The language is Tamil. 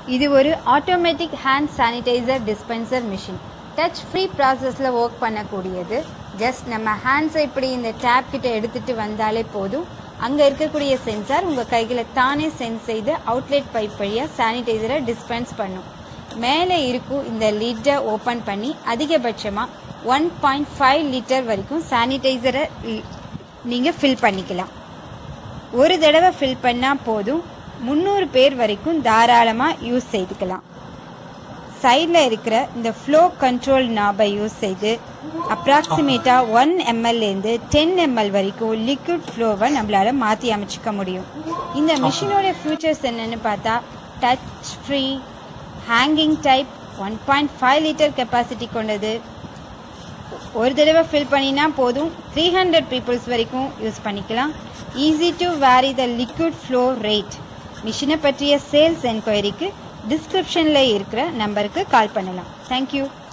இது ஒரு automatic hand sanitiser dispenser machine touch free ப்ராசஸில் ஒர்க் பண்ணக்கூடியது ஜஸ்ட் நம்ம ஹேண்ட்ஸை இப்படி இந்த டேப் கிட்ட எடுத்துட்டு வந்தாலே போதும் அங்கே இருக்கக்கூடிய சென்சார் உங்கள் கைகளை தானே சென்ஸ் செய்து அவுட்லெட் பைப் வழியாக சானிடைசரை டிஸ்பென்ஸ் பண்ணும் மேலே இருக்கும் இந்த லிட்டை ஓப்பன் பண்ணி அதிகபட்சமாக ஒன் பாயிண்ட் ஃபைவ் லிட்டர் வரைக்கும் சானிடைசரை நீங்கள் ஃபில் பண்ணிக்கலாம் ஒரு தடவை ஃபில் பண்ணால் போதும் முந்நூறு பேர் வரைக்கும் தாராளமாக யூஸ் செய்துக்கலாம் சைடில் இருக்கிற இந்த ஃப்ளோ கண்ட்ரோல் நாபை யூஸ் செய்து அப்ராக்சிமேட்டாக ஒன் எம்எல்லேருந்து டென் எம்எல் வரைக்கும் லிக்விட் ஃப்ளோவை நம்மளால மாற்றி அமைச்சிக்க முடியும் இந்த மிஷினோட ஃபியூச்சர்ஸ் என்னன்னு பார்த்தா touch free hanging type one point five litre capacity கொண்டது ஒரு தடவை ஃபில் பண்ணினா போதும் த்ரீ ஹண்ட்ரட் பீப்புள்ஸ் வரைக்கும் யூஸ் பண்ணிக்கலாம் easy to vary the liquid flow rate மிஷினை பற்றிய சேல்ஸ் என்கொயரிக்கு டிஸ்கிரிப்ஷனில் இருக்கிற நம்பருக்கு கால் பண்ணலாம் தேங்க்யூ